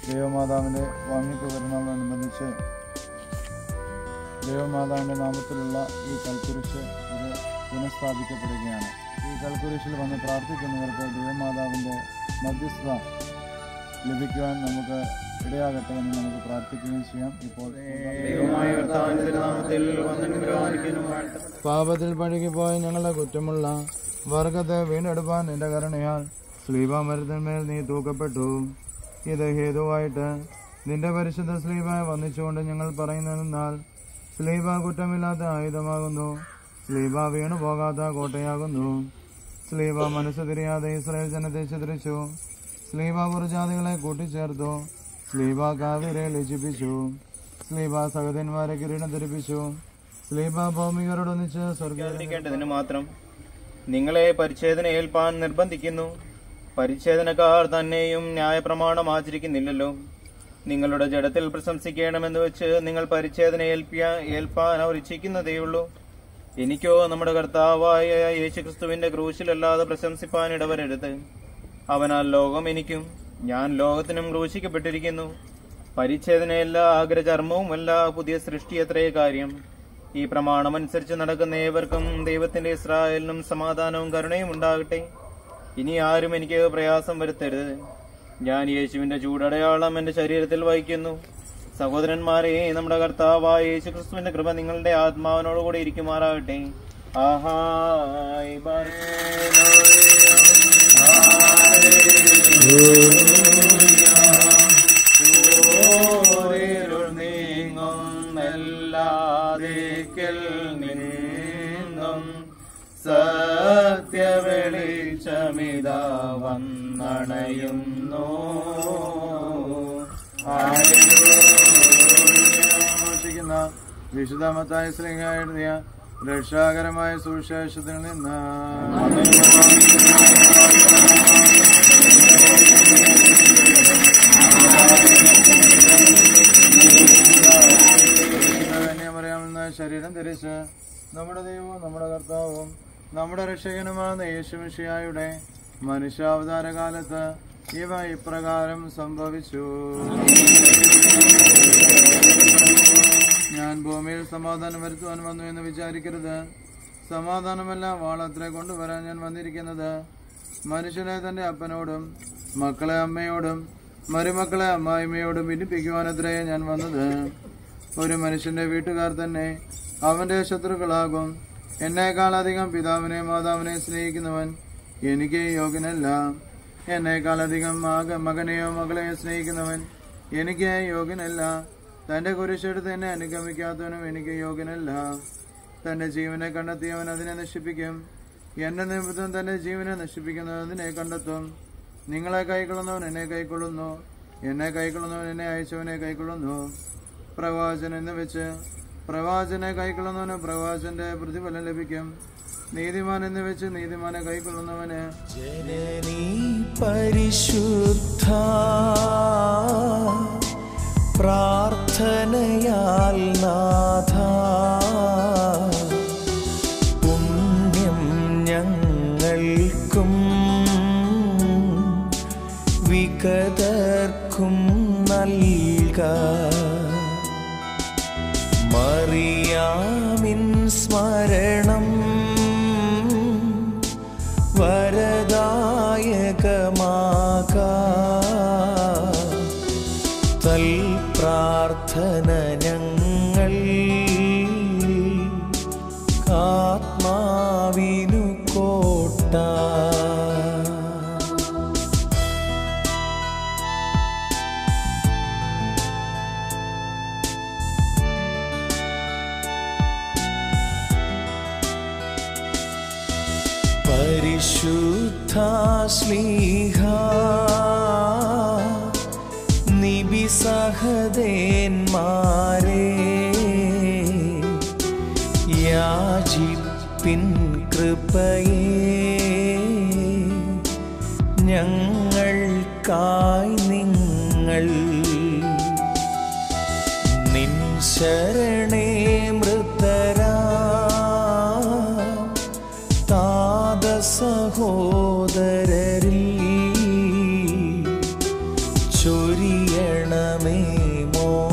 ദൈവമാതാവിൻ്റെ വാങ്ങിപ്പ് പെരുന്നാളിനോടനുബന്ധിച്ച് ദൈവമാതാവിൻ്റെ നാമത്തിലുള്ള ഈ കൽക്കുരിശ് ഇത് പുനഃസ്ഥാപിക്കപ്പെടുകയാണ് ഈ കൽക്കുരിശിൽ വന്ന് പ്രാർത്ഥിക്കുന്നവർക്ക് ദൈവമാതാവിൻ്റെ മധ്യസ്ഥത ലഭിക്കുവാൻ നമുക്ക് ഇടയാകട്ടെ എന്ന് നമുക്ക് പ്രാർത്ഥിക്കുകയും ചെയ്യാം ഇപ്പോൾ ദൈവമായ കർത്താവിന്റെ തിരുനാമത്തിൽ വന്ദനം പാപത്തിൽ പഴുകിപ്പോയ ഞങ്ങളുടെ കുറ്റമുള്ള വർഗത്തെ വീണ്ടെടുപ്പാൻ നിന്റെ കരുണയാൽ സ്ലീബ മരത്തിന്മേൽ നീ തൂക്കപ്പെട്ടു ഇത് ഹേതുവായിട്ട് നിന്റെ പരിശുദ്ധ സ്ലീബായി വന്നിച്ചുകൊണ്ട് ഞങ്ങൾ പറയുന്നതെന്നാൽ സ്ലീബ കുറ്റമില്ലാത്ത ആയുധമാകുന്നു സ്ലീബ വീണു പോകാത്ത കോട്ടയാകുന്നു സ്ലീബ മനസ്സ് തിരിയാതെ ഇസ്രായേൽ ജനത്തെ ചിത്രിച്ചു സ്ലീബ പുറജാതികളെ കൂട്ടിച്ചേർത്തു സ്ലീബ കാവിരെ ലജിപ്പിച്ചു സ്ലീബ സഹതന്മാരെ കിരീടം ധരിപ്പിച്ചു സ്ലീബ ഭൗമികരോടൊന്നിച്ച് സ്വർഗീയ ശ്രദ്ധിക്കേണ്ടതിന് മാത്രം നിങ്ങളെ പരിച്ഛേദന ഏൽപ്പാൻ നിർബന്ധിക്കുന്നു പരിച്ഛേദനക്കാർ തന്നെയും ന്യായപ്രമാണം ആചരിക്കുന്നില്ലല്ലോ നിങ്ങളുടെ ജഡത്തിൽ പ്രശംസിക്കണമെന്ന് വെച്ച് നിങ്ങൾ പരിച്ഛേദന ഏൽപ്പിയ ഏൽപ്പാൻ അവർ ഇച്ഛിക്കുന്നതേയുള്ളൂ എനിക്കോ നമ്മുടെ കർത്താവായ യേശുക്രിസ്തുവിന്റെ ക്രൂശിലല്ലാതെ പ്രശംസിപ്പാൻ ഇടവരരുത് അവനാൽ ലോകം എനിക്കും ഞാൻ ലോകത്തിനും ക്രൂശിക്കപ്പെട്ടിരിക്കുന്നു പരിച്ഛേദനയല്ല ആഗ്രചർമ്മവുമല്ല പുതിയ സൃഷ്ടി എത്രയേ കാര്യം ഈ പ്രമാണമനുസരിച്ച് നടക്കുന്ന ഏവർക്കും ദൈവത്തിന്റെ ഇസ്രായേലിനും സമാധാനവും കരുണയും ഉണ്ടാകട്ടെ ഇനി ആരും എനിക്ക് പ്രയാസം വരുത്തരുത് ഞാൻ യേശുവിന്റെ ചൂടടയാളം എന്റെ ശരീരത്തിൽ വഹിക്കുന്നു സഹോദരന്മാരെ നമ്മുടെ കർത്താവായ യേശു ക്രിസ്തുവിന്റെ കൃപ നിങ്ങളുടെ ആത്മാവിനോടുകൂടി ഇരിക്കുമാറാകട്ടെ ആഹായ് ഓരിരുൾ നീങ്ങും എല്ലാ ദിക്കിൽ നിന്നും സത്യവെളിച്ചമിത വന്നണയുന്നു പ്രവർത്തിക്കുന്ന വിശുദ്ധമത്തായ ശ്രീക എഴുതിയ രക്ഷാകരമായ സുവിശേഷത്തിൽ നിന്ന് പറയാമെന്ന ശരീരം ധരിച്ച് നമ്മുടെ ദൈവവും നമ്മുടെ കർത്താവും നമ്മുടെ രക്ഷകനുമാകുന്ന യേശുമിഷിയായുടെ മനുഷ്യാവതാര കാലത്ത് ഇവ ഇപ്രകാരം സംഭവിച്ചു ഞാൻ ഭൂമിയിൽ സമാധാനം വരുത്തുവാൻ വന്നു എന്ന് വിചാരിക്കരുത് സമാധാനമല്ല വാളത്രേ കൊണ്ടുവരാൻ ഞാൻ വന്നിരിക്കുന്നത് മനുഷ്യനെ തന്റെ അപ്പനോടും മക്കളെ അമ്മയോടും മരുമക്കളെ അമ്മായിമ്മയോടും ഭിന്നിപ്പിക്കുവാനത്രേ ഞാൻ വന്നത് ഒരു മനുഷ്യന്റെ വീട്ടുകാർ തന്നെ അവന്റെ ശത്രുക്കളാകും എന്നേക്കാൾ അധികം പിതാവിനെ മാതാവിനെ സ്നേഹിക്കുന്നവൻ എനിക്ക് യോഗ്യനല്ല എന്നേക്കാൾ അധികം മക- മകനെയോ മകളെയോ സ്നേഹിക്കുന്നവൻ എനിക്ക് യോഗ്യനല്ല തന്റെ കുരിശെടുത്ത് എന്നെ അനുഗമിക്കാത്തവനും എനിക്ക് യോഗ്യനല്ല തന്റെ ജീവനെ കണ്ടെത്തിയവൻ അതിനെ നശിപ്പിക്കും എന്റെ നിമിത്തം തന്റെ ജീവനെ നശിപ്പിക്കുന്നതിനെ കണ്ടെത്തും നിങ്ങളെ കൈക്കൊള്ളുന്നവൻ എന്നെ കൈക്കൊള്ളുന്നു എന്നെ കൈക്കൊള്ളുന്നവൻ എന്നെ അയച്ചവനെ കൈക്കൊള്ളുന്നു പ്രവാചൻ എന്ന് വെച്ച് പ്രവാചനെ കൈക്കൊള്ളുന്നവന് പ്രവാചന്റെ പ്രതിഫലം ലഭിക്കും നീതിമാൻ എന്ന് വെച്ച് നീതിമാനെ കൈക്കൊള്ളുന്നവന് ജനനീ പരിശുദ്ധ പ്രാർത്ഥനയാൽ നാഥ പുണ്യം ഞങ്ങൾക്കും വിഗതർക്കും നൽക മറിയാമിൻ സ്മരണം വരദായകമാക തൽ പ്രാർത്ഥന ഞങ്ങൾ ആത്മാവിനു കോട്ട പരിശുദ്ധ ശ്ലീഹ നിബിസഹദേന്മാരെ യാചിപ്പിൻ കൃപയെ ഞങ്ങൾക്കായി നിങ്ങൾ നിൻ ശരണേ മൃതരാ താത സഹോദരരിൽ ചൊരിയണമേ മോചിക്കണമേ മോചിക്കണമേ